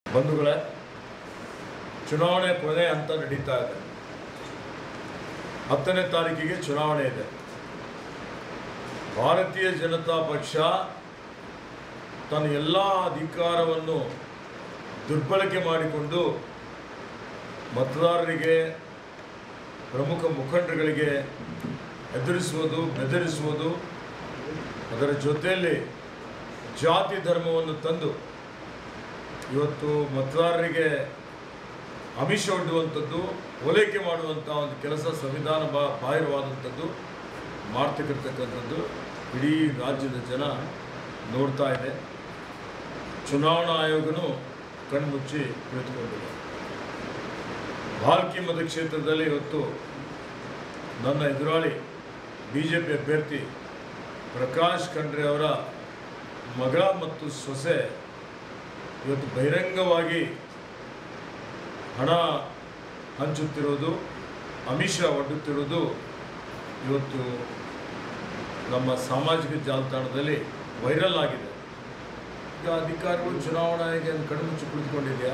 ಬಂಧುಗಳೇ ಚುನಾವಣೆ ಕೊನೆ ಹಂತ ನಡೀತಾ ಇದೆ ಹತ್ತನೇ ತಾರೀಕಿಗೆ ಚುನಾವಣೆ ಇದೆ ಭಾರತೀಯ ಜನತಾ ಪಕ್ಷ ತನ್ನ ಎಲ್ಲ ಅಧಿಕಾರವನ್ನು ದುರ್ಬಳಕೆ ಮಾಡಿಕೊಂಡು ಮತದಾರರಿಗೆ ಪ್ರಮುಖ ಮುಖಂಡರುಗಳಿಗೆ ಎದುರಿಸುವುದು ಬೆದರಿಸುವುದು ಅದರ ಜೊತೆಯಲ್ಲಿ ಜಾತಿ ಧರ್ಮವನ್ನು ತಂದು ಇವತ್ತು ಮತದಾರರಿಗೆ ಆಮಿಷ ಒಡ್ಡುವಂಥದ್ದು ಓಲೈಕೆ ಮಾಡುವಂಥ ಒಂದು ಕೆಲಸ ಸಂವಿಧಾನ ಬಾ ಬಾಹಿರವಾದಂಥದ್ದು ಮಾಡ್ತಿರ್ತಕ್ಕಂಥದ್ದು ಇಡೀ ರಾಜ್ಯದ ಜನ ನೋಡ್ತಾ ಇದೆ ಚುನಾವಣಾ ಆಯೋಗನೂ ಕಣ್ಮುಚ್ಚಿ ಕುಳಿತುಕೊಂಡಿದೆ ಭಾಲ್ಕಿ ಮತಕ್ಷೇತ್ರದಲ್ಲಿ ಇವತ್ತು ನನ್ನ ಎದುರಾಳಿ ಬಿ ಜೆ ಪಿ ಅಭ್ಯರ್ಥಿ ಪ್ರಕಾಶ್ ಖಂಡ್ರೆ ಅವರ ಮಗಳ ಮತ್ತು ಸೊಸೆ ಇವತ್ತು ಬಹಿರಂಗವಾಗಿ ಹಣ ಹಂಚುತ್ತಿರೋದು ಅಮಿಷ ಒಡ್ಡುತ್ತಿರೋದು ಇವತ್ತು ನಮ್ಮ ಸಾಮಾಜಿಕ ಜಾಲತಾಣದಲ್ಲಿ ವೈರಲ್ ಆಗಿದೆ ಈಗ ಅಧಿಕಾರಿಗಳು ಚುನಾವಣಾ ಆಯೋಗ ಕಣ್ಮುಚ್ಚಿ ಕುಳಿತುಕೊಂಡಿದೆಯಾ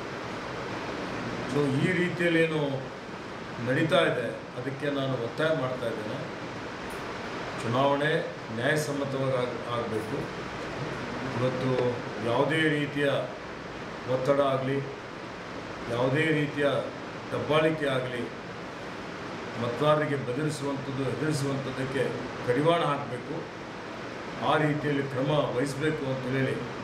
ಸೊ ಈ ರೀತಿಯಲ್ಲೇನು ನಡೀತಾ ಇದೆ ಅದಕ್ಕೆ ನಾನು ಒತ್ತಾಯ ಮಾಡ್ತಾ ಇದ್ದೇನೆ ಚುನಾವಣೆ ನ್ಯಾಯಸಮ್ಮತವಾಗಿ ಆಗ ಆಗಬೇಕು ಇವತ್ತು ಯಾವುದೇ ರೀತಿಯ ಒತ್ತಡ ಆಗಲಿ ಯಾವುದೇ ರೀತಿಯ ದಬ್ಬಾಳಿಕೆ ಆಗಲಿ ಮತದಾರರಿಗೆ ಬೆದರಿಸುವಂಥದ್ದು ಎದುರಿಸುವಂಥದ್ದಕ್ಕೆ ಕಡಿವಾಣ ಹಾಕಬೇಕು ಆ ರೀತಿಯಲ್ಲಿ ಕ್ರಮ ವಹಿಸಬೇಕು ಅಂತ ಹೇಳಿ